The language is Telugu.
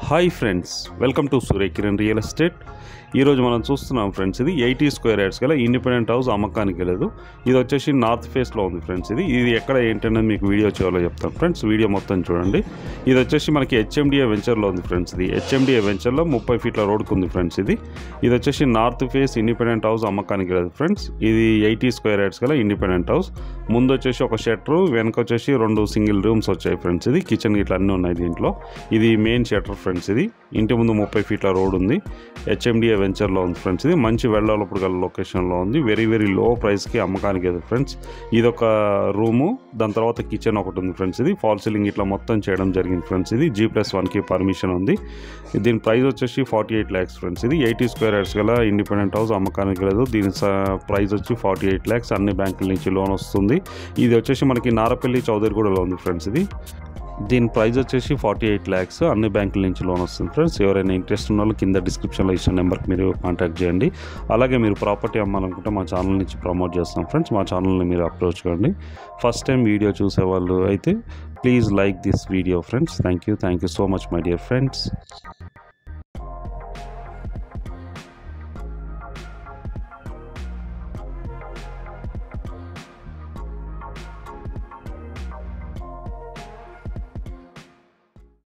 hi friends welcome to Surya Kiran real estate ఈరోజు మనం చూస్తున్నాం ఫ్రెండ్స్ ఇది ఎయిటీ స్క్వేర్ యార్డ్స్ గల ఇండిపెండెంట్ హౌస్ అమ్మకానికి లేదు ఇది వచ్చేసి నార్త్ ఫేస్లో ఉంది ఫ్రెండ్స్ ఇది ఇది ఎక్కడ ఏంటనేది మీకు వీడియో చేయాలో చెప్తాను ఫ్రెండ్స్ వీడియో మొత్తం చూడండి ఇది వచ్చేసి మనకి హెచ్ఎండిఏ వెంచర్లో ఉంది ఫ్రెండ్స్ ఇది హెచ్ఎండిఏ వెంచర్లో ముప్పై ఫీట్ల రోడ్కు ఉంది ఫ్రెండ్స్ ఇది ఇది వచ్చేసి నార్త్ ఫేస్ ఇండిపెండెంట్ హౌస్ అమ్మకానికి లేదు ఫ్రెండ్స్ ఇది ఎయిటీ స్క్వేర్ యార్డ్స్ గల ఇండిపెండెంట్ హౌస్ ముందు వచ్చేసి ఒక షట్టర్ వెనక వచ్చేసి రెండు సింగిల్ రూమ్స్ వచ్చాయి ఫ్రెండ్స్ ఇది కిచెన్ గిట్ల అన్నీ ఉన్నాయి దీంట్లో ఇది మెయిన్ షట్టర్ ఫ్రెండ్స్ ఇది ఇంటి ముందు ముప్పై ఫీట్ల రోడ్ ఉంది హెచ్ఎండిఏ వెంచర్లో ఉంది ఫ్రెండ్స్ ఇది మంచి వెళ్ళాలప్పుడు గల లొకేషన్లో ఉంది వెరీ వెరీ లో ప్రైస్కి అమ్మకానికి ఇది ఫ్రెండ్స్ ఇది ఒక రూము దాని తర్వాత కిచెన్ ఒకటి ఉంది ఫ్రెండ్స్ ఇది ఫాల్ సీలింగ్ ఇట్లా మొత్తం చేయడం జరిగింది ఫ్రెండ్స్ ఇది జీ ప్లస్ వన్కి పర్మిషన్ ఉంది దీని ప్రైస్ వచ్చేసి ఫార్టీ ఎయిట్ ల్యాక్స్ ఫ్రెండ్స్ ఇది ఎయిటీ స్క్వేర్ యార్డ్స్ గల ఇండిపెండెంట్ హౌస్ అమ్మకానికి లేదు దీని ప్రైస్ వచ్చి ఫార్టీ ఎయిట్ ల్యాక్స్ అన్ని బ్యాంకుల నుంచి లోన్ వస్తుంది ఇది వచ్చేసి మనకి నారపల్లి చౌదరిగూడలో ఉంది ఫ్రెండ్స్ ఇది దీని ప్రైస్ వచ్చేసి ఫార్టీ ఎయిట్ ల్యాక్స్ అన్ని బ్యాంకుల నుంచి లోన్ వస్తుంది ఫ్రెండ్స్ ఎవరైనా ఇంట్రెస్ట్ ఉన్న వాళ్ళు కింద డిస్క్రిప్షన్లో ఇచ్చిన నెంబర్కి మీరు కాంటాక్ట్ చేయండి అలాగే మీరు ప్రాపర్టీ అమ్మాలనుకుంటే మా ఛానల్ నుంచి ప్రమోట్ చేస్తాం ఫ్రెండ్స్ మా ఛానల్ని మీరు అప్రోచ్ కండి ఫస్ట్ టైం వీడియో చూసేవాళ్ళు అయితే please like this video friends thank you thank you so much my dear friends